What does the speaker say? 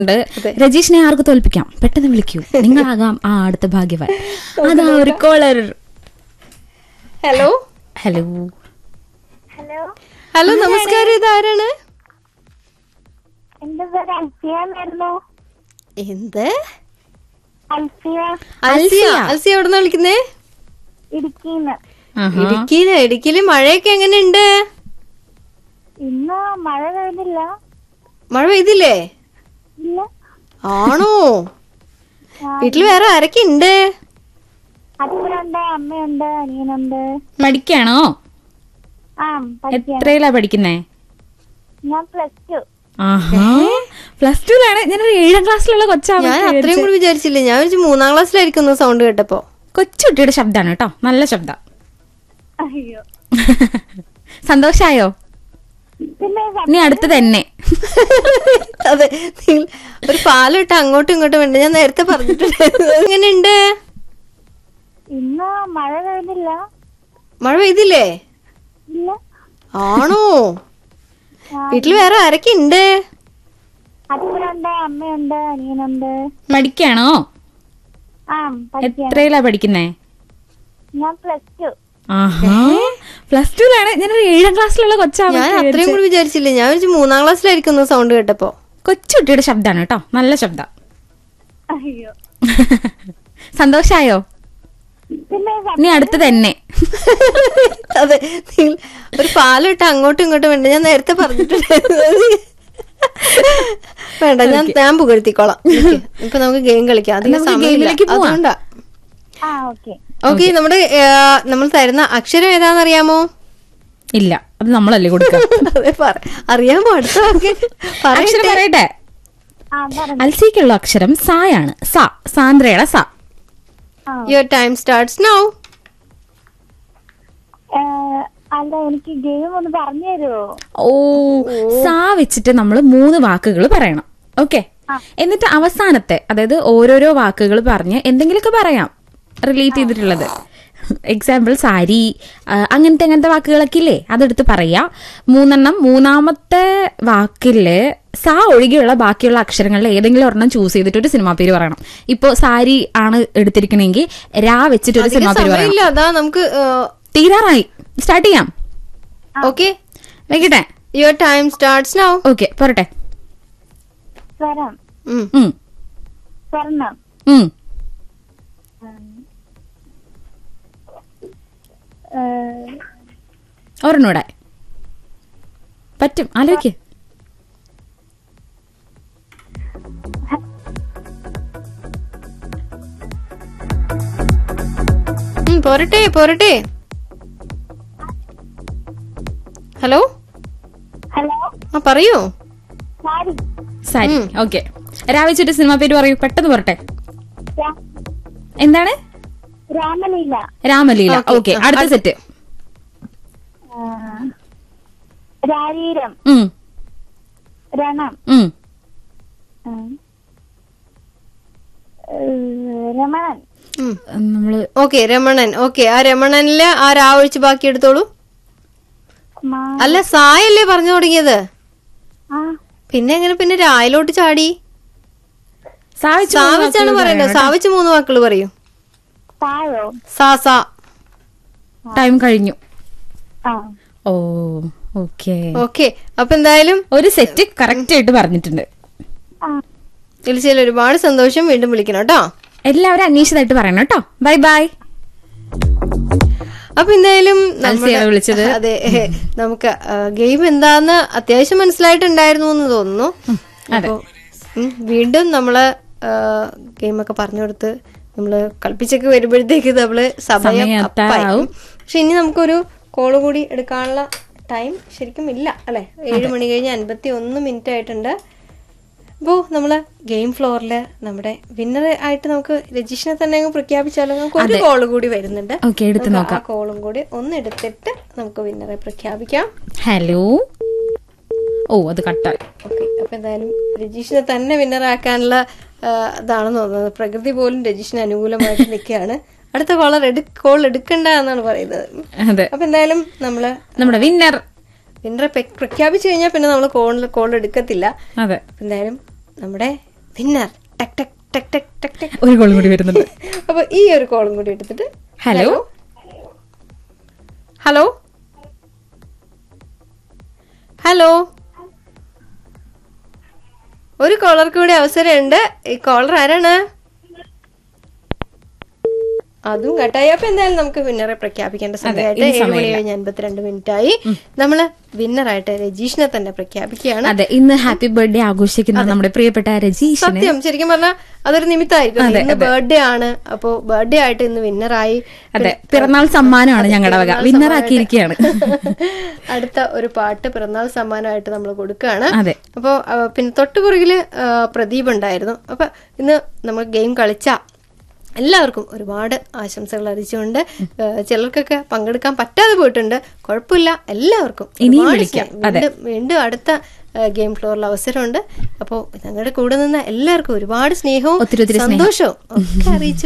ഉണ്ട് രജീഷിനെ ആർക്ക് തോൽപ്പിക്കാം പെട്ടെന്ന് വിളിക്കൂ നിങ്ങളാകാം ആ അടുത്ത ഭാഗ്യവാൻ അതാ ഒരു caller hello hello hello hello നമസ്കാരം ഇതാരാണ് എന്റെ പേര് അൽഫിയ എന്നായിരുന്നു എന്ത് അൽഫിയ അൽസിയ അൽസിയ എവിടെ നിന്ന് വിളിക്കുന്നേ ഇടുക്കിന്ന് ഇടുക്കിയില് ഇടുക്കിയില് മഴയൊക്കെ എങ്ങനെയുണ്ട് ഇന്ന് മഴ പെയ്തില്ല മഴ പെയ്തില്ലേ ഇല്ല ആണോ വീട്ടില് വേറെ ആരൊക്കെ ഉണ്ട് അച്ഛനുണ്ട് അമ്മയുണ്ട് അനിയനുണ്ട് പഠിക്കാണോ ആ പഠിക്കാൻ എത്രയിലാ പഠിക്കുന്നേ ഞാൻ പ്ലസ് ടു ആഹാ പ്ലസ് ടുലാണ് ഞാനൊരു ഏഴാം ക്ലാസ്സിലുള്ള കൊച്ചാണ് ഞാൻ അത്രയും കൂടി വിചാരിച്ചില്ല ഞാൻ വിചാരിച്ചു മൂന്നാം ക്ലാസ്സിലായിരിക്കുന്നു സൗണ്ട് കേട്ടപ്പോ കൊച്ചുകുട്ടിയുടെ ശബ്ദമാണ് കേട്ടോ നല്ല ശബ്ദം അയ്യോ സന്തോഷായോ പിന്നെ ഇനി അടുത്ത് തന്നെ അതെ നിങ്ങൾ ഒരു പാലിട്ട് അങ്ങോട്ടും ഇങ്ങോട്ടും വേണ്ട ഞാൻ നേരത്തെ പറഞ്ഞിട്ടുണ്ട് എങ്ങനെയുണ്ട് ഇന്ന് മഴ പെയ്തില്ല മഴ പെയ്തില്ലേ ഇല്ല ആണോ വീട്ടില് വേറെ ആരൊക്കെ ഉണ്ട് അച്ഛനുണ്ട് അമ്മയുണ്ട് അനിയനുണ്ട് പഠിക്കാണോ ആ പഠിക്കാൻ എത്രയിലാ പഠിക്കുന്നേ ഞാൻ പ്ലസ് ടു ആഹാ പ്ലസ് ടുലാണ് ഞാനൊരു ഏഴാം ക്ലാസ്സിലുള്ള കൊച്ചാണ് ഞാൻ അത്രയും കൂടി വിചാരിച്ചില്ല ഞാൻ വിചാരിച്ചു മൂന്നാം ക്ലാസ്സിലായിരിക്കുന്നു സൗണ്ട് കേട്ടപ്പോ കൊച്ചുകുട്ടിയുടെ ശബ്ദമാണ് കേട്ടോ നല്ല ശബ്ദം അയ്യോ സന്തോഷായോ പിന്നെ ഇനി അടുത്ത് തന്നെ അതെ നിങ്ങൾ ഒരു പാലിട്ട് അങ്ങോട്ടും ഇങ്ങോട്ടും വേണ്ട ഞാൻ നേരത്തെ പറഞ്ഞിട്ടുണ്ട് വേണ്ട ഞാൻ ഞാൻ പുകഴ്ത്തിക്കോളാം നിക്ക്. ഇപ്പൊ നമുക്ക് ഗെയിം കളിക്കാം അധികം നമുക്ക് സമയമില്ല ഗെയിമിലേക്ക് പോവാം. അതുകൊണ്ടാ ആ ഓക്കെ ഓക്കെ നമ്മുടെ ഏ, നമ്മൾ തരുന്ന അക്ഷരം ഏതാണെന്നറിയാമോ ഇല്ല അത് നമ്മളല്ലേ കൊടുക്കുക അതെ പറ അറിയാമോ അടുത്ത വാക്ക് അക്ഷരം പറയട്ടെ പറയട്ടെ ആ പറഞ്ഞു അൽസിക്കുള്ള അക്ഷരം സായാണ് സ സാന്ദ്രയുടെ സ ആ യുവർ ടൈം സ്റ്റാർട്ട്സ് നൗ ഏഹ്, അല്ല എനിക്ക് ഗെയിം ഒന്ന് പറഞ്ഞു തരുമോ ഓ സാ വെച്ചിട്ട് നമ്മൾ മൂന്ന് വാക്കുകൾ പറയണം ഓക്കെ എന്നിട്ട് അവസാനത്തെ അതായത് ഓരോരോ വാക്കുകൾ പറഞ്ഞ് എന്തെങ്കിലുമൊക്കെ പറയാം റിലേറ്റ് ചെയ്തിട്ടുള്ളത് എക്സാമ്പിൾ സാരി ആ, അങ്ങനത്തെ അങ്ങനത്തെ വാക്കുകളൊക്കെ ഇല്ലേ അതെടുത്ത് പറയാ മൂന്നെണ്ണം മൂന്നാമത്തെ വാക്കില് സാ ഒഴികെയുള്ള ബാക്കിയുള്ള അക്ഷരങ്ങളിൽ ഏതെങ്കിലും ഒരെണ്ണം ചൂസ് ചെയ്തിട്ട് ഒരു സിനിമാ പേര് പറയണം ഇപ്പോ സാരി ആണ് എടുത്തിരിക്കണമെങ്കിൽ രാ വെച്ചിട്ട് ഒരു സിനിമാ പേര് പറയണം സമയമില്ല അതാ നമുക്ക് തീരാറായി സ്റ്റാർട്ട് ചെയ്യാം ഓക്കെ വെക്കട്ടെ your time starts now okay പോരട്ടെ സ്വരം ഉം സ്വർണം ഉം ഏഹ്, ഒരെണ്ണൂടെ പറ്റും ആലോചിക്ക് പോരട്ടെ പോരട്ടെ ഹലോ ഹലോ ആ പറയൂ സാരി സാരി ഓക്കെ രാവിച്ചിട്ട് സിനിമ പേര് പറയൂ പെട്ടെന്ന് പോരട്ടെ രാ- എന്താണ് രാമലീല രാമലീല Okay, ഓക്കെ ആ, അടുത്ത സെറ്റ് ഏഹ്, രാരീരം ഉം രണം ഉം ഏഹ്, ഏഹ്, രമണൻ ഉം. നമ്മള് ഓക്കെ രമണൻ ഓക്കെ ആ രമണനില് ആ രാ ഒഴിച്ച് ബാക്കി എടുത്തോളൂ മാ- അല്ല സായല്ലേ പറഞ്ഞു തുടങ്ങിയത് ആ പിന്നെ എങ്ങനെ പിന്നെ രായിലോട്ട് ചാടി സാവിച്ച് സാവിച്ചാണ് പറയണ്ടത് സാവിച്ച് മൂന്ന് വാക്കുകൾ പറയൂ താഴോ സാ സാ ടൈം കഴിഞ്ഞു ആ ഓ ഓക്കെ ഓക്കെ അപ്പൊ എന്തായാലും ഒരു സെറ്റ് കറക്റ്റ് ആയിട്ട് പറഞ്ഞിട്ടുണ്ട് ആ വിളിച്ചതിൽ ഒരുപാട് സന്തോഷം വീണ്ടും വിളിക്കണം കേട്ടോ എല്ലാവരും അന്വേഷിച്ചതായിട്ട് പറയണം കേട്ടോ ബൈ ബൈ അപ്പൊ എന്തായാലും അൽസിയാണ് വിളിച്ചത്. അതെ നമുക്ക് ഗെയിം എന്താന്ന് അത്യാവശ്യം മനസ്സിലായിട്ടുണ്ടായിരുന്നു എന്ന് തോന്നുന്നു അപ്പൊ ഉം, വീണ്ടും നമ്മള് ഗെയിമൊക്കെ പറഞ്ഞു കൊടുത്ത് നമ്മള് കളിപ്പിച്ചൊക്കെ വരുമ്പോഴത്തേക്ക് നമ്മള് സമയം സമയം അപ്പായി. എത്താറാവും. പക്ഷെ ഇനി നമുക്കൊരു കോള് കൂടി എടുക്കാനുള്ള ടൈം ശരിക്കും ഇല്ല അല്ലെ ഏഴ് മണി കഴിഞ്ഞ് അൻപത്തി ഒന്ന് മിനിറ്റ് ആയിട്ടുണ്ട് അപ്പോ നമ്മള് ഗെയിം ഫ്ലോറില് നമ്മുടെ വിന്നർ ആയിട്ട് നമുക്ക് രജിഷിനെ തന്നെ അങ്ങ് പ്രഖ്യാപിച്ചാലോ നമുക്ക് ഒരു കോള് കൂടി വരുന്നുണ്ട് ഓക്കെ എടുത്ത് നമുക്ക് നോക്കാം ആ കോളും കൂടി ഒന്ന് എടുത്തിട്ട് നമുക്ക് വിന്നറെ പ്രഖ്യാപിക്കാം ഹലോ ഓ അത് കട്ടായി ഓക്കെ അപ്പൊ എന്തായാലും രജീഷിനെ തന്നെ വിന്നർ ആക്കാനുള്ള ആ, ഇതാണെന്ന് തോന്നുന്നത് പ്രകൃതി പോലും രജീഷിന് അനുകൂലമായിട്ട് നിൽക്കുകയാണ് അടുത്ത കോളർ എടു കോൾ എടുക്കണ്ട എന്നാണ് പറയുന്നത് അതെ അപ്പൊ എന്തായാലും നമ്മള് നമ്മുടെ വിന്നർ വിന്നറെ പ്രഖ്യാപിച്ചു കഴിഞ്ഞാൽ പിന്നെ നമ്മൾ കോൾ കോൾ എടുക്കത്തില്ല അതെ അപ്പൊ എന്തായാലും നമ്മുടെ വിന്നർ ടക് ടക് ടക് ടക് ടക് ടക് ഒരു കോൾ കൂടി വരുന്നുണ്ട് അപ്പൊ ഈ ഒരു കോളും കൂടി എടുത്തിട്ട് ഹലോ ഹലോ ഹലോ ഒരു കോളർക്ക് കൂടി അവസരമുണ്ട് ഈ കോളർ ആരാണ് അതും കട്ടായി അപ്പൊ എന്തായാലും നമുക്ക് വിന്നറെ പ്രഖ്യാപിക്കേണ്ട സമയമായിട്ട് ഇനി ഏഴ് മണി സമയമില്ല. കഴിഞ്ഞ് അൻപത്തിരണ്ട് മിനിറ്റ് ആയി നമ്മള് വിന്നറായിട്ട് രജീഷിനെ തന്നെ പ്രഖ്യാപിക്കുകയാണ് അതെ ഇന്ന് ഹാപ്പി ബർത്ത്ഡേ ആഘോഷിക്കുന്ന നമ്മുടെ പ്രിയപ്പെട്ട രജീഷിന് സത്യം ശരിക്കും പറഞ്ഞാൽ അതൊരു നിമിത്തമായിരിക്കും ഇന്ന് ബർത്ത്ഡേ ആണ് അപ്പോ ബർത്ത്ഡേ ആയിട്ട് ഇന്ന് വിന്നറായി അതെ പിറന്നാൾ സമ്മാനമാണ് ഞങ്ങളുടെ വക പിറന്നാൾ വിന്നർ സമ്മാനമായിട്ട് ആക്കിയിരിക്കുകയാണ് അടുത്ത ഒരു പാട്ട് പിറന്നാൾ സമ്മാനമായിട്ട് നമ്മൾ കൊടുക്കുകയാണ് അതെ. അപ്പോൾ പിന്നെ തൊട്ടുപുറകില് ആ, പ്രദീപ് ഉണ്ടായിരുന്നു അപ്പൊ ഇന്ന് നമ്മൾ ഗെയിം കളിച്ച എല്ലാവർക്കും ഒരുപാട് ആശംസകൾ അറിയിച്ചുകൊണ്ട് ആ, ചിലർക്കൊക്കെ പങ്കെടുക്കാൻ പറ്റാതെ പോയിട്ടുണ്ട് കുഴപ്പമില്ല എല്ലാവർക്കും ഇനിയും ഒരുപാട് വിളിക്കാം. സ്നേഹം. വീണ്ടും വീണ്ടും അടുത്ത ആ, ഗെയിം ഫ്ലോറിൽ അവസരമുണ്ട് അപ്പോൾ ഞങ്ങളുടെ കൂടെ നിന്ന് എല്ലാവർക്കും ഒരുപാട് സ്നേഹവും ഒത്തിരി ഒത്തിരി സ്നേഹം. സന്തോഷവും ഒക്കെ അറിയിച്ചു